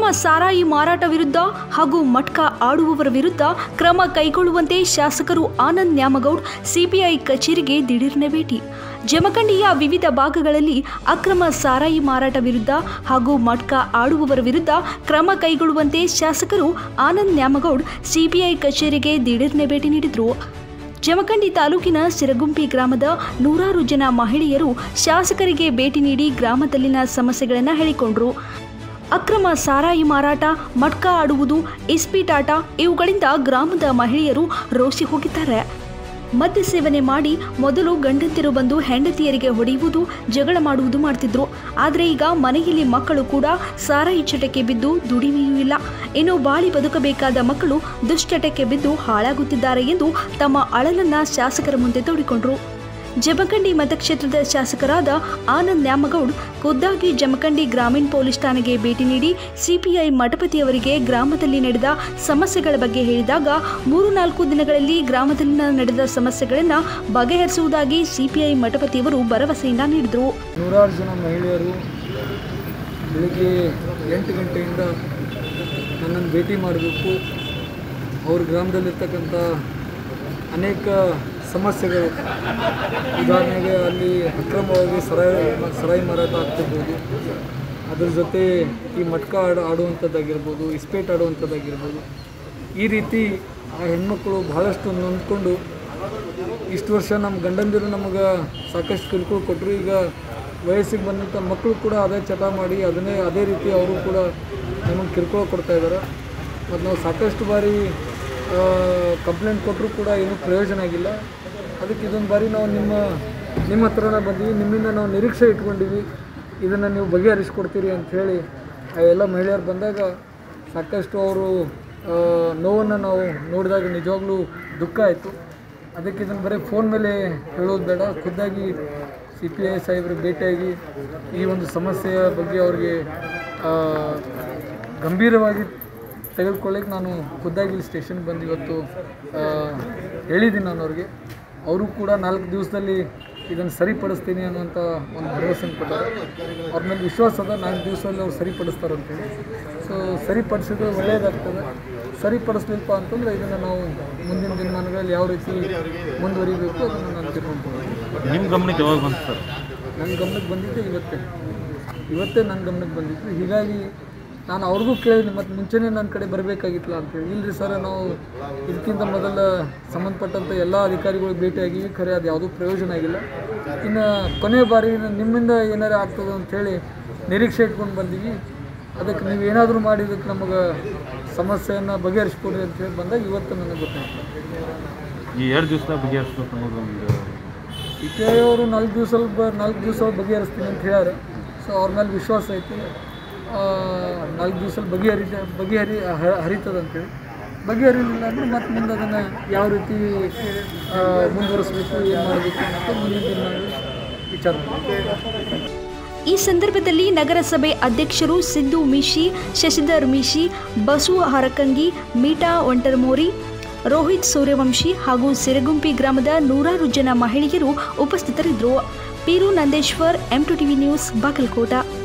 ಅಕ್ರಮ ಸಾರಾಯಿ ಮಾರಾಟ ವಿರುದ್ಧ ಹಾಗೂ ಮಟ್ಕ ಆಡುವವರ ವಿರುದ್ಧ ಕ್ರಮ ಕೈಗೊಳ್ಳುವಂತೆ ಶಾಸಕರು ಆನಂದ್ ನ್ಯಾಮಗೌಡ್ ಸಿಬಿಐ ಕಚೇರಿಗೆ ದಿಢೀರ್ನೆ ಭೇಟಿ ಜಮಖಂಡಿಯ ವಿವಿಧ ಭಾಗಗಳಲ್ಲಿ ಅಕ್ರಮ ಸಾರಾಯಿ ಮಾರಾಟ ವಿರುದ್ಧ ಹಾಗೂ ಮಟ್ಕ ಆಡುವವರ ವಿರುದ್ಧ ಕ್ರಮ ಕೈಗೊಳ್ಳುವಂತೆ ಶಾಸಕರು ಆನಂದ್ ನ್ಯಾಮಗೌಡ್ ಸಿಬಿಐ ಕಚೇರಿಗೆ ದಿಢೀರ್ನೆ ಭೇಟಿ ನೀಡಿದರು ಜಮಖಂಡಿ ತಾಲೂಕಿನ ಸಿರಗುಂಪಿ ಗ್ರಾಮದ ನೂರಾರು ಜನ ಮಹಿಳೆಯರು ಶಾಸಕರಿಗೆ ಭೇಟಿ ನೀಡಿ ಗ್ರಾಮದಲ್ಲಿನ ಸಮಸ್ಯೆಗಳನ್ನು ಹೇಳಿಕೊಂಡರು ಅಕ್ರಮ ಸಾರಾಯಿ ಮಾರಾಟ ಮಟ್ಕ ಆಡುವುದು ಇಸ್ಪೀಟಾಟ ಇವುಗಳಿಂದ ಗ್ರಾಮದ ಮಹಿಳೆಯರು ರೋಸಿ ಹೋಗಿದ್ದಾರೆ ಮದ್ಯ ಸೇವನೆ ಮಾಡಿ ಮೊದಲು ಗಂಡಂತಿರು ಬಂದು ಹೆಂಡತಿಯರಿಗೆ ಹೊಡೆಯುವುದು ಜಗಳ ಮಾಡುವುದು ಮಾಡ್ತಿದ್ರು ಆದರೆ ಈಗ ಮನೆಯಲ್ಲಿ ಮಕ್ಕಳು ಕೂಡ ಸಾರಾಯಿ ಚಟಕ್ಕೆ ಬಿದ್ದು ದುಡಿಮೆಯೂ ಇಲ್ಲ ಇನ್ನು ಬಾಳಿ ಬದುಕಬೇಕಾದ ಮಕ್ಕಳು ದುಶ್ಚಟಕ್ಕೆ ಬಿದ್ದು ಹಾಳಾಗುತ್ತಿದ್ದಾರೆ ಎಂದು ತಮ್ಮ ಅಳಲನ್ನ ಶಾಸಕರ ಮುಂದೆ ತೋಡಿಕೊಂಡ್ರು ಜಮಖಂಡಿ ಮತಕ್ಷೇತ್ರದ ಶಾಸಕರಾದ ಆನಂದ್ ನ್ಯಾಮಗೌಡ್ ಖುದ್ದಾಗಿ ಜಮಖಂಡಿ ಗ್ರಾಮೀಣ ಪೊಲೀಸ್ ಠಾಣೆಗೆ ಭೇಟಿ ನೀಡಿ ಸಿಪಿಐ ಮಠಪತಿಯವರಿಗೆ ಗ್ರಾಮದಲ್ಲಿ ನಡೆದ ಸಮಸ್ಯೆಗಳ ಬಗ್ಗೆ ಹೇಳಿದಾಗ ಮೂರು ನಾಲ್ಕು ದಿನಗಳಲ್ಲಿ ಗ್ರಾಮದಲ್ಲಿನ ನಡೆದ ಸಮಸ್ಯೆಗಳನ್ನು ಬಗೆಹರಿಸುವುದಾಗಿ ಸಿಪಿಐ ಮಠಪತಿಯವರು ಭರವಸೆಯಿಂದ ನೀಡಿದರು ನೂರಾರು ಜನ ಮಹಿಳೆಯರು ಬೆಳಿಗ್ಗೆ ಎಂಟು ಗಂಟೆಯಿಂದ ನನ್ನನ್ನು ಭೇಟಿ ಮಾಡಬೇಕು ಅವ್ರ ಗ್ರಾಮದಲ್ಲಿರ್ತಕ್ಕಂಥ ಅನೇಕ ಸಮಸ್ಯೆಗಳು ಉದಾಹರಣೆಗೆ ಅಲ್ಲಿ ಅಕ್ರಮವಾಗಿ ಸರಾಯಿ ಸರಾಯಿ ಮಾರಾಟ ಆಗ್ತಿರ್ಬೋದು ಅದ್ರ ಜೊತೆ ಈ ಮಟ್ಕ ಆಡ ಆಡುವಂಥದ್ದಾಗಿರ್ಬೋದು ಇಸ್ಪೇಟ್ ಆಡುವಂಥದ್ದಾಗಿರ್ಬೋದು ಈ ರೀತಿ ಆ ಹೆಣ್ಮಕ್ಳು ಬಹಳಷ್ಟು ನೊಂದ್ಕೊಂಡು ಇಷ್ಟು ವರ್ಷ ನಮ್ಮ ಗಂಡಂದಿರು ನಮಗೆ ಸಾಕಷ್ಟು ಕಿರುಕುಳ ಕೊಟ್ಟರು ಈಗ ವಯಸ್ಸಿಗೆ ಬಂದಂಥ ಮಕ್ಕಳು ಕೂಡ ಅದೇ ಚಟ ಮಾಡಿ ಅದನ್ನೇ ಅದೇ ರೀತಿ ಅವರು ಕೂಡ ನಮಗೆ ಕಿರುಕುಳ ಕೊಡ್ತಾ ಇದ್ದಾರೆ ಮತ್ತು ನಾವು ಸಾಕಷ್ಟು ಬಾರಿ ಕಂಪ್ಲೇಂಟ್ ಕೊಟ್ಟರು ಕೂಡ ಏನೂ ಪ್ರಯೋಜನ ಆಗಿಲ್ಲ ಅದಕ್ಕೆ ಇದೊಂದು ಬಾರಿ ನಾವು ನಿಮ್ಮ ನಿಮ್ಮ ಹತ್ರನ ಬಂದೀವಿ ನಿಮ್ಮಿಂದ ನಾವು ನಿರೀಕ್ಷೆ ಇಟ್ಕೊಂಡಿವಿ ಇದನ್ನು ನೀವು ಬಗೆಹರಿಸ್ಕೊಡ್ತೀರಿ ಅಂಥೇಳಿ ಆ ಎಲ್ಲ ಮಹಿಳೆಯರು ಬಂದಾಗ ಸಾಕಷ್ಟು ಅವರು ನೋವನ್ನು ನಾವು ನೋಡಿದಾಗ ನಿಜವಾಗ್ಲೂ ದುಃಖ ಆಯಿತು ಅದಕ್ಕೆ ಇದನ್ನು ಬರೀ ಫೋನ್ ಮೇಲೆ ಹೇಳೋದು ಬೇಡ ಖುದ್ದಾಗಿ ಸಿ ಪಿ ಐ ಸಾಹೇಬ್ರಿಗೆ ಭೇಟಿಯಾಗಿ ಈ ಒಂದು ಸಮಸ್ಯೆಯ ಬಗ್ಗೆ ಅವ್ರಿಗೆ ಆ, ಗಂಭೀರವಾಗಿ ತೆಗೆದುಕೊಳ್ಳಿಕ್ಕೆ ನಾನು ಖುದ್ದಾಗಿ ಇಲ್ಲಿ ಸ್ಟೇಷನ್ಗೆ ಬಂದು ಇವತ್ತು ಆ, ಹೇಳಿದ್ದೀನಿ ನಾನು ಅವ್ರಿಗೆ ಅವರು ಕೂಡ ನಾಲ್ಕು ದಿವಸದಲ್ಲಿ ಇದನ್ನು ಸರಿಪಡಿಸ್ತೀನಿ ಅನ್ನುವಂಥ ಒಂದು ಭರವಸೆ ಕೊಟ್ಟಾರೆ ಅವ್ರ ಮೇಲೆ ವಿಶ್ವಾಸ ಅದ ನಾಲ್ಕು ದಿವಸದಲ್ಲಿ ಅವ್ರು ಸರಿಪಡಿಸ್ತಾರೆ ಅಂತೇಳಿ ಸೊ ಸರಿಪಡಿಸಿದ್ರೆ ಒಳ್ಳೆಯದಾಗ್ತದೆ ಸರಿಪಡಿಸ್ಲಿಲ್ಪ ಅಂತಂದರೆ ಇದನ್ನು ನಾವು ಮುಂದಿನ ದಿನಮಾನಗಳಲ್ಲಿ ಯಾವ ರೀತಿ ಮುಂದುವರಿಬೇಕು ಅದನ್ನು ನಾನು ತಿಳ್ಕೊಂಡು ನಿಮ್ಮ ಗಮನಕ್ಕೆ ಯಾವಾಗ ಬಂತು ಸರ್ ನನ್ನ ಗಮನಕ್ಕೆ ಬಂದಿದ್ದೆ ಇವತ್ತೇ ಇವತ್ತೇ ನನ್ನ ಗಮನಕ್ಕೆ ಬಂದಿತ್ತು ಹೀಗಾಗಿ ನಾನು ಅವ್ರಿಗೂ ಕೇಳಿದೆ ಮತ್ತು ಮುಂಚೆನೇ ನನ್ನ ಕಡೆ ಬರಬೇಕಾಗಿತ್ತಲ್ಲ ಅಂತೇಳಿ ಇಲ್ಲರಿ ಸರ್ ನಾವು ಇದಕ್ಕಿಂತ ಮೊದಲ ಸಂಬಂಧಪಟ್ಟಂಥ ಎಲ್ಲ ಅಧಿಕಾರಿಗಳಿಗೆ ಭೇಟಿಯಾಗಿವಿ ಖರೆ ಅದು ಯಾವುದೂ ಪ್ರಯೋಜನ ಆಗಿಲ್ಲ ಇನ್ನು ಕೊನೆಯ ಬಾರಿ ನಿಮ್ಮಿಂದ ಏನಾರು ಆಗ್ತದೆ ಅಂಥೇಳಿ ನಿರೀಕ್ಷೆ ಇಟ್ಕೊಂಡು ಬಂದೀವಿ ಅದಕ್ಕೆ ನೀವು ಏನಾದರೂ ಮಾಡಿ ಇದಕ್ಕೆ ನಮಗೆ ಸಮಸ್ಯೆಯನ್ನು ಬಗೆಹರಿಸ್ಕೊಡ್ರಿ ಅಂತೇಳಿ ಬಂದಾಗ ಇವತ್ತು ನನಗೆ ಗೊತ್ತಾಯ್ತು ಈ ಎರಡು ದಿವಸ ಬಗೆಹರಿಸ್ಬೇಕು ಅನ್ನೋದು ಒಂದು ಸಿ ಪಿ ಐ ಅವರು ನಾಲ್ಕು ದಿವಸ ಬ ನಾಲ್ಕು ದಿವಸ ಬಗೆಹರಿಸ್ತೀನಿ ಅಂತ ಹೇಳ್ಯಾರ ಸೊ ಅವ್ರ ಮೇಲೆ ವಿಶ್ವಾಸ ಐತಿ ಆ, ನಾಲ್ಕು ದಿವಸ ಬಗೆಹರಿದ ಬಗೆಹರಿ ಹ- ಹರಿತದೆ ಅಂತೇಳಿ ಬಗೆಹರಿಲಿಲ್ಲ ಅಂದರೆ ಮತ್ತೆ ಮುಂದೆ ಅದನ್ನು ಯಾವ ರೀತಿ ಆ, ಮುಂದುವರಿಸ್ಬೇಕು ಏನು ಮಾಡಬೇಕು ಅಂತ ಮುಂದಿನ ದಿನಗಳಲ್ಲಿ ವಿಚಾರ ಮಾಡ್ತೀವಿ. ಈ ಸಂದರ್ಭದಲ್ಲಿ ನಗರಸಭೆ ಅಧ್ಯಕ್ಷರು ಸಿದ್ದು ಮೀಶಿ ಶಶಿಧರ್ ಮೀಶಿ ಬಸು ಹರಕಂಗಿ ಮೀಟಾ ಒಂಟರ್ಮೋರಿ ರೋಹಿತ್ ಸೂರ್ಯವಂಶಿ ಹಾಗೂ ಸಿರಗುಂಪಿ ಗ್ರಾಮದ ನೂರಾರು ಜನ ಮಹಿಳೆಯರು ಉಪಸ್ಥಿತರಿದ್ದರು Peeru Nandeshwar M two TV news Bagalkot